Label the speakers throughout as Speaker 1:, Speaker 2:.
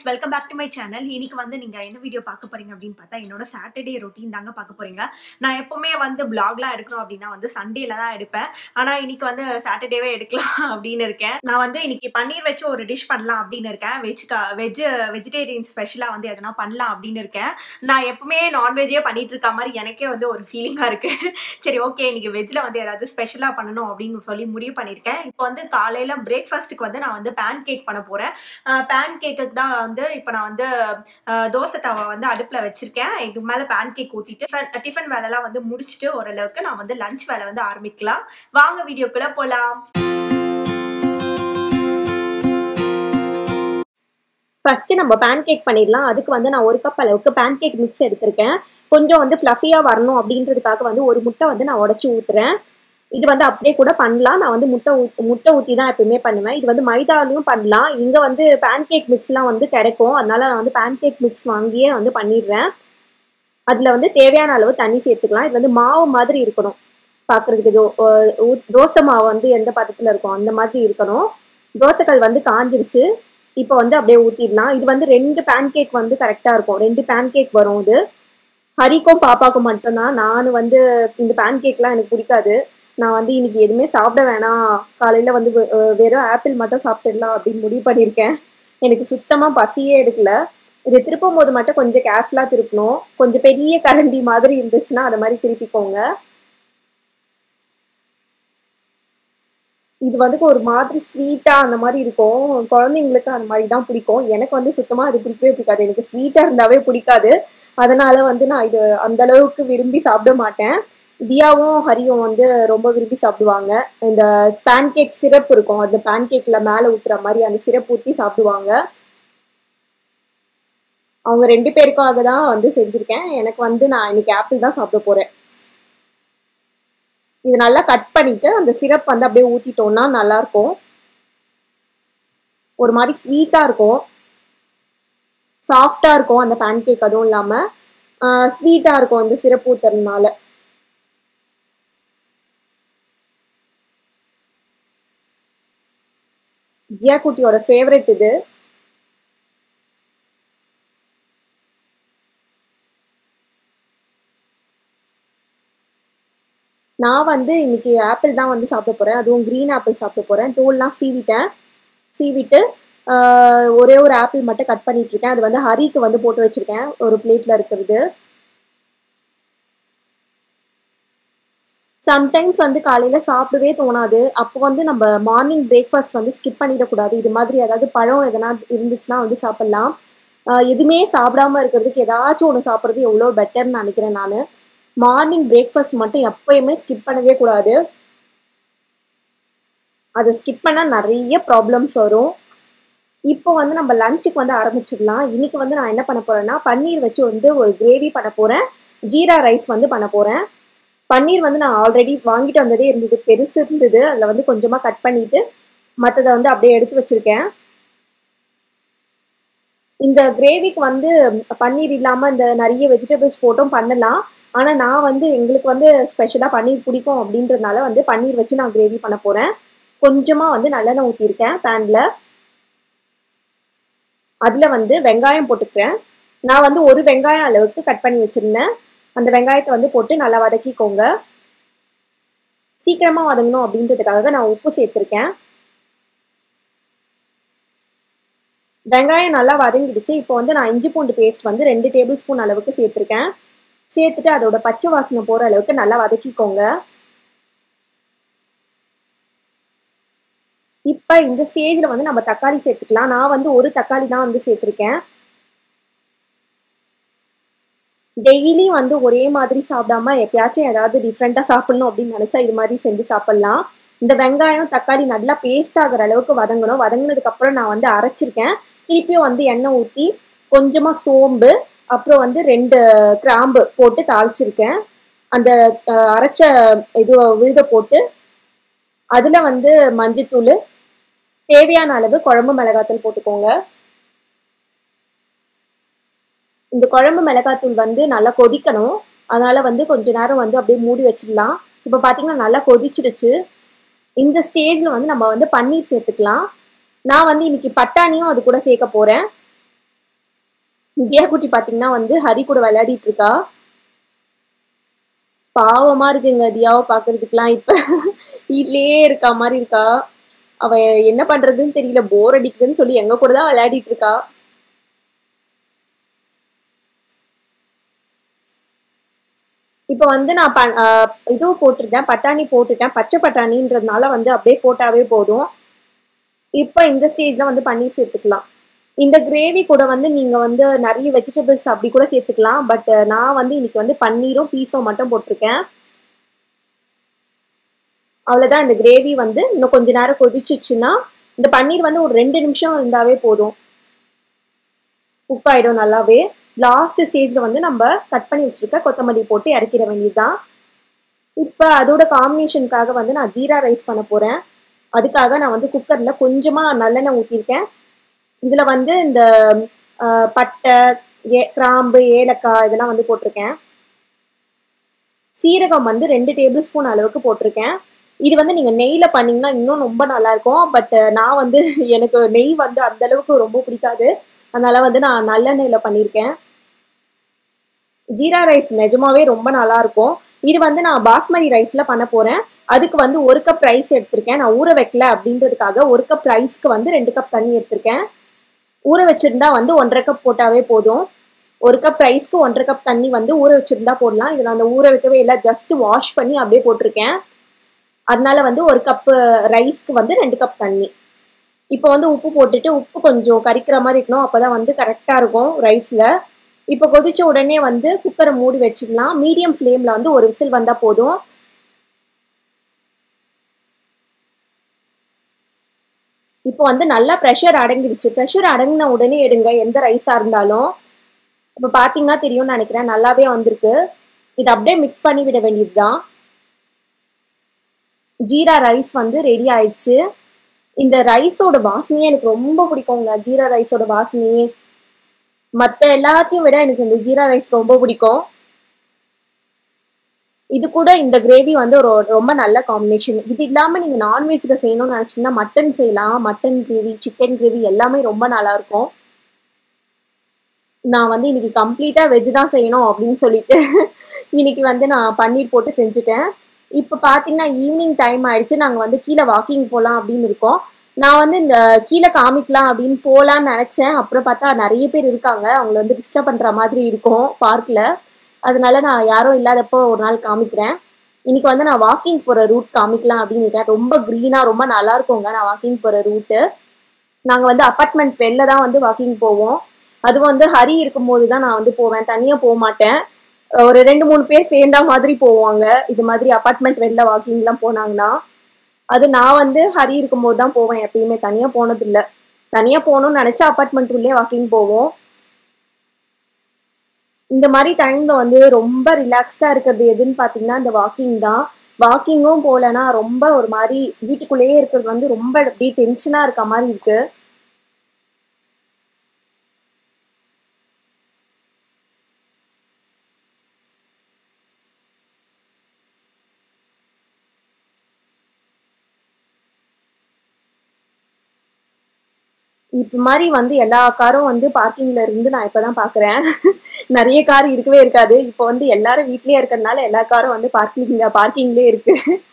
Speaker 1: welcome back to my channel இன்னைக்கு வந்து நீங்க என்ன வீடியோ பார்க்க போறீங்க அப்படின்னு பார்த்தா என்னோட சாட்டர்டே ரொட்டீன் தாங்க பார்க்க போறீங்க நான் எப்பவுமே வந்து பிளாக்லாம் எடுக்கணும் அப்படின்னா வந்து சண்டேல தான் எடுப்பேன் ஆனா இன்னைக்கு வந்து சாட்டர்டேவே எடுக்கலாம் அப்படின்னு இருக்கேன் நான் வந்து இன்னைக்கு பன்னீர் வச்சு ஒரு டிஷ் பண்ணலாம் அப்படின்னு இருக்கேன் வெஜ் வெஜ் வெஜிடேரியன் ஸ்பெஷலா வந்து எதனா பண்ணலாம் அப்படின்னு இருக்கேன் நான் எப்பவுமே நான்வெஜ்ஜே பண்ணிட்டு இருக்க மாதிரி எனக்கே வந்து ஒரு ஃபீலிங்கா இருக்கு சரி ஓகே இன்னைக்கு வெஜ்ல வந்து ஏதாவது ஸ்பெஷலா பண்ணணும் அப்படின்னு சொல்லி முடிவு பண்ணியிருக்கேன் இப்போ வந்து காலையில பிரேக்ஃபாஸ்ட்டுக்கு வந்து நான் வந்து பேன் கேக் பண்ண போறேன் பேன் கேக்குக்கு தான் வந்து இப்போ நான் வந்து அஹ், தோசை தவா வந்து அடுப்பில் வச்சிருக்கேன் இதுக்கு மேலே பேன் கேக் ஊற்றிட்டு டிஃபன் டிஃபன் வேலைலாம் வந்து முடிச்சுட்டு ஓரளவுக்கு நான் வந்து லஞ்ச் வேலை வந்து ஆரம்பிக்கலாம் வாங்க வீடியோக்குள்ள போகலாம்
Speaker 2: ஃபர்ஸ்ட் நம்ம பேன் கேக் பண்ணிடலாம் அதுக்கு வந்து நான் ஒரு கப் அளவுக்கு பேன் கேக் மிக்ஸ் எடுத்திருக்கேன் கொஞ்சம் வந்து ஃப்ளஃபியாக வரணும் அப்படின்றதுக்காக வந்து ஒரு முட்டை வந்து நான் உடச்சி ஊற்றுறேன் இது வந்து அப்படியே கூட பண்ணலாம் நான் வந்து முட்டை ஊ முட்டை ஊற்றி தான் எப்பயுமே பண்ணுவேன் இது வந்து மைதாலையும் பண்ணலாம் இங்கே வந்து பேன் கேக் மிக்ஸ்லாம் வந்து கிடைக்கும் அதனால நான் வந்து பேன் கேக் மிக்ஸ் வாங்கியே வந்து பண்ணிடுறேன் அதில் வந்து தேவையான அளவு தண்ணி சேர்த்துக்கலாம் இது வந்து மாவு மாதிரி இருக்கணும் பார்க்குறதுக்கு தோ ஊ- தோசை மாவு வந்து எந்த பதத்தில் இருக்கும் அந்த மாதிரி இருக்கணும் தோசைக்கல் வந்து காஞ்சிருச்சு இப்போ வந்து அப்படியே ஊற்றிடலாம் இது வந்து ரெண்டு பேன் கேக் வந்து கரெக்டாக இருக்கும் ரெண்டு பேன் கேக் வரும் இது ஹரிக்கும் பாப்பாக்கும் மட்டும்தான் நான் வந்து இந்த பேன் கேக்லாம் எனக்கு பிடிக்காது நான் வந்து இன்னைக்கு எதுவுமே சாப்பிட வேணாம் காலையில் வந்து வெ- அஹ் வெறும் ஆப்பிள் மட்டும் சாப்பிட்டுடலாம் அப்படின்னு முடிவு பண்ணியிருக்கேன் எனக்கு சுத்தமாக பசியே எடுக்கல இது திருப்பும் போது மட்டும் கொஞ்சம் கேர்ஃபுல்லாக திருப்பணும் கொஞ்சம் பெரிய கரண்டி மாதிரி இருந்துச்சுன்னா அதை மாதிரி திருப்பிக்கோங்க இது வந்து ஒரு மாதிரி ஸ்வீட்டாக அந்த மாதிரி இருக்கும் குழந்தைங்களுக்கு அந்த மாதிரி தான் பிடிக்கும் எனக்கு வந்து சுத்தமாக அது பிடிக்கவே பிடிக்காது எனக்கு ஸ்வீட்டாக இருந்தாவே பிடிக்காது அதனால வந்து நான் இது அந்த அளவுக்கு விரும்பி சாப்பிட மாட்டேன் தியாவும் ஹரியும் வந்து ரொம்ப விரும்பி சாப்பிடுவாங்க இந்த பேன் கேக் சிரப் இருக்கும் அந்த பேன் கேக்ல மேலே ஊத்துற மாதிரி அந்த சிரப் ஊற்றி சாப்பிடுவாங்க அவங்க ரெண்டு பேருக்காக தான் வந்து செஞ்சுருக்கேன் எனக்கு வந்து நான் இன்னைக்கு ஆப்பிள் தான் சாப்பிட போறேன் இது நல்லா கட் பண்ணிட்டு அந்த சிரப் வந்து அப்படியே ஊத்திட்டோம்னா நல்லா இருக்கும் ஒரு மாதிரி ஸ்வீட்டா இருக்கும் சாஃப்டா இருக்கும் அந்த பேன் கேக் அதுவும் இல்லாம ஸ்வீட்டா இருக்கும் இந்த சிரப் ஊத்துறதுனால ஜியா குட்டியோட ஃபேவரட் இது நான் வந்து இன்னைக்கு ஆப்பிள் தான் வந்து சாப்பிட போறேன் அதுவும் க்ரீன் ஆப்பிள் சாப்பிட போறேன் தோல்லாம் சீவிட்டேன் சீவிட்டு ஆஹ், ஒரே ஒரு ஆப்பிள் மட்டும் கட் பண்ணிட்டு இருக்கேன் அது வந்து ஹரிக்கு வந்து போட்டு வச்சிருக்கேன் ஒரு பிளேட்ல இருக்கிறது சம்டைம்ஸ் வந்து காலையில சாப்பிடவே தோணாது அப்போ வந்து நம்ம மார்னிங் பிரேக்ஃபாஸ்ட் வந்து ஸ்கிப் பண்ணிடக்கூடாது இது மாதிரி ஏதாவது பழம் எதனா இருந்துச்சுன்னா வந்து சாப்பிடலாம் ஆஹ், எதுவுமே சாப்பிடாம இருக்கிறதுக்கு ஏதாச்சும் ஒன்று சாப்பிட்றது எவ்வளோ பெட்டர்னு நினைக்கிறேன் நான் மார்னிங் பிரேக்ஃபாஸ்ட் மட்டும் எப்பயுமே ஸ்கிப் பண்ணவே கூடாது அதை ஸ்கிப் பண்ணால் நிறைய ப்ராப்ளம்ஸ் வரும் இப்போ வந்து நம்ம லஞ்சுக்கு வந்து ஆரம்பிச்சிடலாம் இன்னைக்கு வந்து நான் என்ன பண்ண போறேன்னா பன்னீர் வச்சு வந்து ஒரு கிரேவி பண்ண போறேன் ஜீரா ரைஸ் வந்து பண்ண போறேன் பன்னீர் வந்து நான் ஆல்ரெடி வாங்கிட்டு வந்ததே இருந்தது பெருசு இருந்தது அதில் வந்து கொஞ்சமாக கட் பண்ணிட்டு மற்றதை வந்து அப்படியே எடுத்து வச்சிருக்கேன் இந்த கிரேவிக்கு வந்து பன்னீர் இல்லாமல் இந்த நிறைய வெஜிடபிள்ஸ் போட்டும் பண்ணலாம் ஆனால் நான் வந்து எங்களுக்கு வந்து ஸ்பெஷலாக பன்னீர் பிடிக்கும் அப்படின்றதுனால வந்து பன்னீர் வச்சு நான் கிரேவி பண்ண போகிறேன் கொஞ்சமாக வந்து நல்லெண்ணெய் ஊற்றிருக்கேன் பேனில் அதில் வந்து வெங்காயம் போட்டுக்கிறேன் நான் வந்து ஒரு வெங்காயம் அளவுக்கு கட் பண்ணி வச்சுருந்தேன் அந்த வெங்காயத்தை வந்து போட்டு நல்லா வதக்கிக்கோங்க சீக்கிரமாக வதங்கணும் அப்படின்றதுக்காக நான் உப்பு சேர்த்துருக்கேன் வெங்காயம் நல்லா வதங்கிடுச்சு இப்போ வந்து நான் இஞ்சி பூண்டு பேஸ்ட் வந்து ரெண்டு டேபிள் ஸ்பூன் அளவுக்கு சேர்த்துருக்கேன் சேர்த்துட்டு அதோட பச்சை வாசனை போகிற அளவுக்கு நல்லா வதக்கிக்கோங்க இப்போ இந்த ஸ்டேஜில் வந்து நம்ம தக்காளி சேர்த்துக்கலாம் நான் வந்து ஒரு தக்காளி தான் வந்து சேர்த்துருக்கேன் டெய்லி வந்து ஒரே மாதிரி சாப்பிடாம எப்பயாச்சும் ஏதாவது டிஃப்ரெண்ட்டாக சாப்பிடணும் அப்படின்னு நினச்சா இது மாதிரி செஞ்சு சாப்பிட்லாம் இந்த வெங்காயம் தக்காளி நல்லா பேஸ்ட் ஆகிற அளவுக்கு வதங்கணும் வதங்கினதுக்கு அப்புறம் நான் வந்து அரைச்சிருக்கேன் திருப்பியும் வந்து எண்ணெய் ஊற்றி கொஞ்சமாக சோம்பு அப்புறம் வந்து ரெண்டு கிராம்பு போட்டு தாளிச்சிருக்கேன் அந்த அஹ், அரைச்ச இது விழுத போட்டு அதில் வந்து மஞ்சத்தூள் தேவையான அளவு குழம்பு மிளகாத்தூள் போட்டுக்கோங்க இந்த குழம்பு மிளகாத்தூள் வந்து நல்லா கொதிக்கணும் அதனால வந்து கொஞ்ச நேரம் வந்து அப்படியே மூடி வச்சிடலாம் இப்போ பார்த்தீங்கன்னா நல்லா கொதிச்சிடுச்சு இந்த ஸ்டேஜில் வந்து நம்ம வந்து பன்னீர் சேர்த்துக்கலாம் நான் வந்து இன்னைக்கு பட்டாணியும் அது கூட சேர்க்க போகிறேன் வித்யா குட்டி பாத்தீங்கன்னா வந்து ஹரி கூட விளையாடிட்டு இருக்கா பாவமா இருக்குங்க தியாவை பாக்குறதுக்குலாம் இப்ப வீட்லயே இருக்கா மாதிரி இருக்கா அவ என்ன பண்றதுன்னு தெரியல போர் அடிக்குதுன்னு சொல்லி எங்க கூட தான் விளையாடிட்டு இருக்கா இப்போ வந்து நான் ப ஆஹ் இதுவும் போட்டிருக்கேன் பட்டாணி போட்டுட்டேன் பச்சை பட்டாணின்றதுனால வந்து அப்படியே போட்டாவே போதும் இப்போ இந்த ஸ்டேஜ்ல வந்து பன்னீர் சேர்த்துக்கலாம் இந்த கிரேவி கூட வந்து நீங்க வந்து நிறைய வெஜிடபிள்ஸ் அப்படி கூட சேர்த்துக்கலாம் பட் நான் வந்து இன்னைக்கு வந்து பன்னீரும் பீஸும் மட்டும் போட்டிருக்கேன் அவ்வளோதான் இந்த கிரேவி வந்து இன்னும் கொஞ்ச நேரம் கொதிச்சிச்சுன்னா இந்த பன்னீர் வந்து ஒரு ரெண்டு நிமிஷம் இருந்தாவே போதும் குக் ஆயிடும் நல்லாவே லாஸ்ட் ஸ்டேஜ்ல வந்து நம்ம கட் பண்ணி வச்சிருக்க கொத்தமல்லி போட்டு இறக்கிட வேண்டியதுதான் இப்போ அதோட காம்பினேஷனுக்காக வந்து நான் ஜீரா ரைஸ் பண்ண போறேன் அதுக்காக நான் வந்து குக்கர்ல கொஞ்சமா நல்லெண்ணெய் ஊற்றிருக்கேன் இதுல வந்து இந்த ஆஹ், பட்டை ஏ கிராம்பு ஏலக்காய் இதெல்லாம் வந்து போட்டிருக்கேன் சீரகம் வந்து ரெண்டு டேபிள் ஸ்பூன் அளவுக்கு போட்டிருக்கேன் இது வந்து நீங்க நெய்ல பண்ணீங்கன்னா இன்னும் ரொம்ப நல்லா இருக்கும் பட் நான் வந்து எனக்கு நெய் வந்து அந்த அளவுக்கு ரொம்ப பிடிக்காது அதனால வந்து நான் நல்லெண்ணெயில பண்ணியிருக்கேன் ஜீரா ரைஸ் நிஜமாவே ரொம்ப நல்லா இருக்கும் இது வந்து நான் பாஸ்மதி ரைஸ்ல பண்ண போறேன் அதுக்கு வந்து ஒரு கப் ரைஸ் எடுத்திருக்கேன் நான் ஊற வைக்கல அப்படின்றதுக்காக ஒரு கப் ரைஸ்க்கு வந்து ரெண்டு கப் தண்ணி எடுத்திருக்கேன் ஊற வச்சிருந்தா வந்து ஒன்றரை கப் போட்டாவே போதும் ஒரு கப் ரைஸ்க்கு ஒன்றரை கப் தண்ணி வந்து ஊற வச்சிருந்தா போடலாம் இதில் அந்த ஊற வைக்கவே இல்லை ஜஸ்ட் வாஷ் பண்ணி அப்படியே போட்டிருக்கேன் அதனால வந்து ஒரு கப்பு ரைஸ்க்கு வந்து ரெண்டு கப் தண்ணி இப்போ வந்து உப்பு போட்டுட்டு உப்பு கொஞ்சம் கரிக்கிற மாதிரி இருக்கணும் அப்பதான் வந்து கரெக்டாக இருக்கும் ரைஸில் இப்போ கொதிச்ச உடனே வந்து குக்கரை மூடி வச்சிடலாம் மீடியம் ஃப்ளேமில் வந்து ஒரு விசில் வந்தால் போதும் இப்போ வந்து நல்லா ப்ரெஷர் அடங்கிடுச்சு ப்ரெஷர் அடங்கின உடனே எடுங்க எந்த ரைஸாக இருந்தாலும் இப்போ பார்த்தீங்கன்னா தெரியும்னு நினைக்கிறேன் நல்லாவே வந்திருக்கு இதை அப்படியே மிக்ஸ் பண்ணி விட வேண்டியதுதான் ஜீரா ரைஸ் வந்து ரெடி ஆயிடுச்சு இந்த ரைஸோட வாசனையே எனக்கு ரொம்ப பிடிக்குங்க ஜீரா ரைஸோட வாசனையே மற்ற எல்லாத்தையும் விட எனக்கு இந்த ஜீரா ரைஸ் ரொம்ப பிடிக்கும் இது கூட இந்த கிரேவி வந்து ஒரு ரொம்ப நல்ல காம்பினேஷன் இது இல்லாம நீங்க நான்வெஜ்ல செய்யணும்னு நினைச்சீங்கன்னா மட்டன் செய்யலாம் மட்டன் கிரேவி சிக்கன் கிரேவி எல்லாமே ரொம்ப நல்லா இருக்கும் நான் வந்து இன்னைக்கு கம்ப்ளீட்டா வெஜ் தான் செய்யணும் அப்படின்னு சொல்லிட்டு இன்னைக்கு வந்து நான் பன்னீர் போட்டு செஞ்சுட்டேன் இப்போ பார்த்தீங்கன்னா ஈவினிங் டைம் ஆயிடுச்சு நாங்கள் வந்து கீழே வாக்கிங் போகலாம் அப்படின்னு இருக்கோம் நான் வந்து இந்த கீழே காமிக்கலாம் அப்படின்னு போகலான்னு நினச்சேன் அப்புறம் பார்த்தா நிறைய பேர் இருக்காங்க அவங்கள வந்து டிஸ்டர்ப் பண்ணுற மாதிரி இருக்கும் பார்க்கில் அதனால நான் யாரும் இல்லாதப்போ ஒரு நாள் காமிக்கிறேன் இன்னைக்கு வந்து நான் வாக்கிங் போகிற ரூட் காமிக்கலாம் அப்படின்னு இருக்கேன் ரொம்ப க்ரீனாக ரொம்ப நல்லா இருக்குங்க நான் வாக்கிங் போகிற ரூட்டு நாங்கள் வந்து அப்பார்ட்மெண்ட் வெளில தான் வந்து வாக்கிங் போவோம் அது வந்து ஹரி இருக்கும்போது தான் நான் வந்து போவேன் தனியாக போக மாட்டேன் ஒரு ரெண்டு மூணு பேர் சேர்ந்தா மாதிரி போவாங்க இது மாதிரி அப்பார்ட்மெண்ட் வெளில வாக்கிங்லாம் போனாங்கன்னா அது நான் வந்து ஹரி இருக்கும்போது தான் போவேன் எப்பயுமே தனியாக போனதில்லை தனியாக போகணும்னு நினச்சா அப்பார்ட்மெண்ட் உள்ளே வாக்கிங் போவோம் இந்த மாதிரி டைம்ல வந்து ரொம்ப ரிலாக்ஸ்டா இருக்கிறது எதுன்னு பார்த்தீங்கன்னா இந்த வாக்கிங் தான் வாக்கிங்கும் போகலன்னா ரொம்ப ஒரு மாதிரி வீட்டுக்குள்ளேயே இருக்கிறது வந்து ரொம்ப அப்படியே டென்ஷனா இருக்க மாதிரி இருக்கு இப்ப மாதிரி வந்து எல்லா காரும் வந்து பார்க்கிங்ல இருந்து நான் இப்பதான் பாக்குறேன் நிறைய கார் இருக்கவே இருக்காது இப்போ வந்து எல்லாரும் வீட்லயே இருக்கிறதுனால எல்லா காரும் வந்து பார்க்கிங் பார்க்கிங்லயே இருக்கு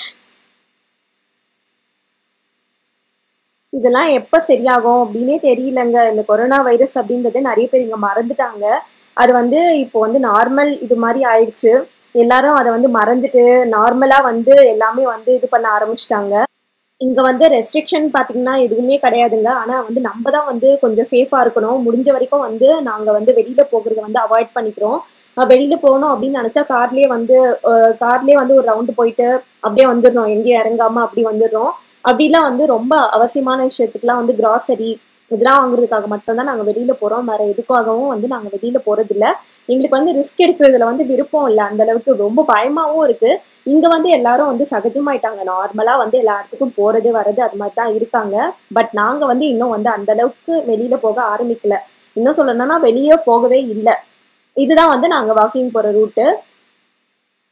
Speaker 2: இதெல்லாம் எப்ப சரியாகும் அப்படின்னே தெரியலங்க இந்த கொரோனா வைரஸ் அப்படின்றத நிறைய பேர் இங்க மறந்துட்டாங்க அது வந்து இப்போ வந்து நார்மல் இது மாதிரி ஆயிடுச்சு எல்லாரும் அதை வந்து மறந்துட்டு நார்மலா வந்து எல்லாமே வந்து இது பண்ண ஆரம்பிச்சிட்டாங்க இங்க வந்து ரெஸ்ட்ரிக்ஷன் பாத்தீங்கன்னா எதுவுமே கிடையாதுங்க ஆனா வந்து நம்ம தான் வந்து கொஞ்சம் சேஃபா இருக்கணும் முடிஞ்ச வரைக்கும் வந்து நாங்க வந்து வெளியில போகிறத வந்து அவாய்ட் பண்ணிக்கிறோம் அஹ் வெளியில போகணும் அப்படின்னு நினைச்சா கார்லயே வந்து கார்லயே வந்து ஒரு ரவுண்டு போயிட்டு அப்படியே வந்துடுறோம் எங்கேயும் இறங்காம அப்படி வந்துடுறோம் அப்படிலாம் வந்து ரொம்ப அவசியமான விஷயத்துக்குலாம் வந்து கிராசரி இதெல்லாம் வாங்குறதுக்காக மட்டும்தான் நாங்கள் வெளியில போறோம் வேற எதுக்காகவும் வந்து நாங்கள் வெளியில போறது இல்ல எங்களுக்கு வந்து ரிஸ்க் எடுக்கிறதுல வந்து விருப்பம் இல்லை அந்த அளவுக்கு ரொம்ப பயமாவும் இருக்கு இங்க வந்து எல்லாரும் வந்து சகஜமாயிட்டாங்க நார்மலா வந்து எல்லா இடத்துக்கும் போறது வர்றது அது மாதிரி தான் இருக்காங்க பட் நாங்க வந்து இன்னும் வந்து அந்த அளவுக்கு வெளியில போக ஆரம்பிக்கல இன்னும் சொல்லணும்னா வெளியே போகவே இல்லை இதுதான் வந்து நாங்க வாக்கிங் போற ரூட்டு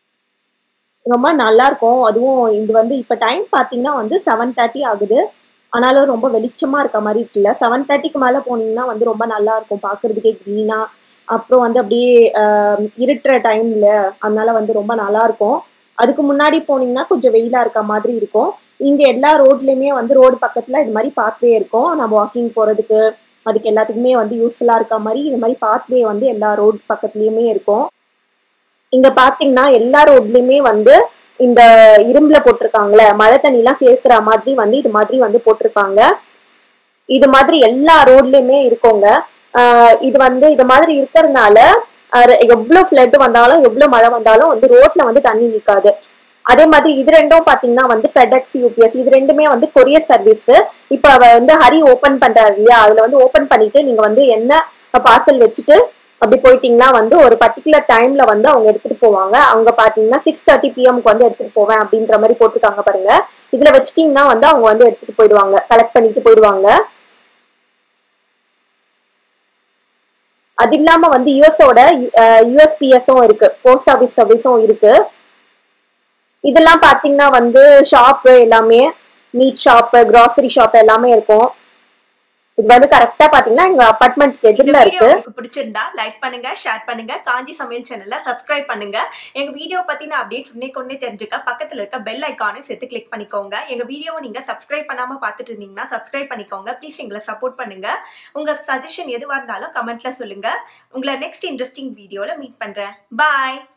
Speaker 2: ரொம்ப நல்லா இருக்கும் அதுவும் இது வந்து இப்ப டைம் பாத்தீங்கன்னா வந்து செவன் தேர்ட்டி ஆகுது ஆனாலும் ரொம்ப வெளிச்சமா இருக்க மாதிரி இருக்குல்ல செவன் தேர்ட்டிக்கு மேல போனீங்கன்னா வந்து ரொம்ப நல்லா இருக்கும் பார்க்கிறதுக்கே க்ரீனா அப்புறம் வந்து அப்படியே ஆஹ், இருட்டுற டைம்ல அதனால வந்து ரொம்ப நல்லா இருக்கும் அதுக்கு முன்னாடி போனீங்கன்னா கொஞ்சம் வெயிலா இருக்க மாதிரி இருக்கும் இங்க எல்லா ரோட்லயுமே வந்து ரோடு பக்கத்துல இது மாதிரி பாத்வே இருக்கும் நம்ம வாக்கிங் போறதுக்கு அதுக்கு எல்லாத்துக்குமே வந்து யூஸ்ஃபுல்லா இருக்க மாதிரி இது மாதிரி பாத்வே வந்து எல்லா ரோட் பக்கத்துலயுமே இருக்கும் இங்க பாத்தீங்கன்னா எல்லா ரோட்லயுமே வந்து இந்த இரும்புல போட்டிருக்காங்களே மழை தண்ணி எல்லாம் சேர்க்கிற மாதிரி வந்து இது மாதிரி வந்து போட்டிருப்பாங்க இது மாதிரி எல்லா ரோட்லயுமே இருக்கோங்க ஆஹ் இது வந்து இது மாதிரி இருக்கிறதுனால ஆஹ் எவ்வளவு ஃப்ளட் வந்தாலும் எவ்வளவு மழை வந்தாலும் வந்து ரோட்ல வந்து தண்ணி நிக்காது அதே மாதிரி இது ரெண்டும் பாத்தீங்கன்னா வந்து ஃபெடெக்ஸ் யூபிஎஸ் இது ரெண்டுமே வந்து கொரியர் சர்வீஸ் இப்ப அவ வந்து ஹரி ஓபன் பண்றாரு இல்லையா அதுல வந்து ஓபன் பண்ணிட்டு நீங்க வந்து என்ன பார்சல் வச்சுட்டு அப்படி போயிட்டீங்கன்னா வந்து ஒரு பர்டிகுலர் டைம்ல வந்து அவங்க எடுத்துட்டு போவாங்க அவங்க பாத்தீங்கன்னா சிக்ஸ் தேர்ட்டி பிஎம்க்கு வந்து எடுத்துட்டு போவேன் அப்படின்ற மாதிரி போட்டிருக்காங்க பாருங்க இதுல வச்சிட்டீங்கன்னா வந்து அவங்க வந்து எடுத்துட்டு போயிடுவாங்க கலெக்ட் பண்ணிட்டு போயிடுவாங்க அது இல்லாம வந்து யூஎஸோட யூஎஸ்பிஎஸும் இருக்கு போஸ்ட் ஆஃபீஸ் சர்வீஸும் இருக்கு இதெல்லாம் பாத்தீங்கன்னா வந்து ஷாப்பு எல்லாமே மீட் ஷாப்பு கிராசரி ஷாப் எல்லாமே இருக்கும் இது வந்து கரெக்டா பாத்தீங்கன்னா எங்க அபார்ட்மெண்ட்
Speaker 1: இந்த
Speaker 2: எதிரில
Speaker 1: வீடியோ
Speaker 2: இருக்கு
Speaker 1: உங்களுக்கு பிடிச்சிருந்தா லைக் பண்ணுங்க ஷேர் பண்ணுங்க காஞ்சி சமையல் சேனல்ல சப்ஸ்கிரைப் பண்ணுங்க எங்க வீடியோ பத்தின அப்டேட்ஸ் உடனே கொண்டே தெரிஞ்சுக்க பக்கத்துல இருக்க பெல் ஐக்கானையும் சேர்த்து கிளிக் பண்ணிக்கோங்க எங்க வீடியோவை நீங்க சப்ஸ்கிரைப் பண்ணாம பார்த்துட்டு இருந்தீங்கன்னா சப்ஸ்கிரைப் பண்ணிக்கோங்க ப்ளீஸ் எங்களை சப்போர்ட் பண்ணுங்க உங்க சஜஷன் எதுவா இருந்தாலும் கமெண்ட்ல சொல்லுங்க உங்களை நெக்ஸ்ட் இன்ட்ரெஸ்டிங் வீடியோல மீட் பண்றேன் பாய்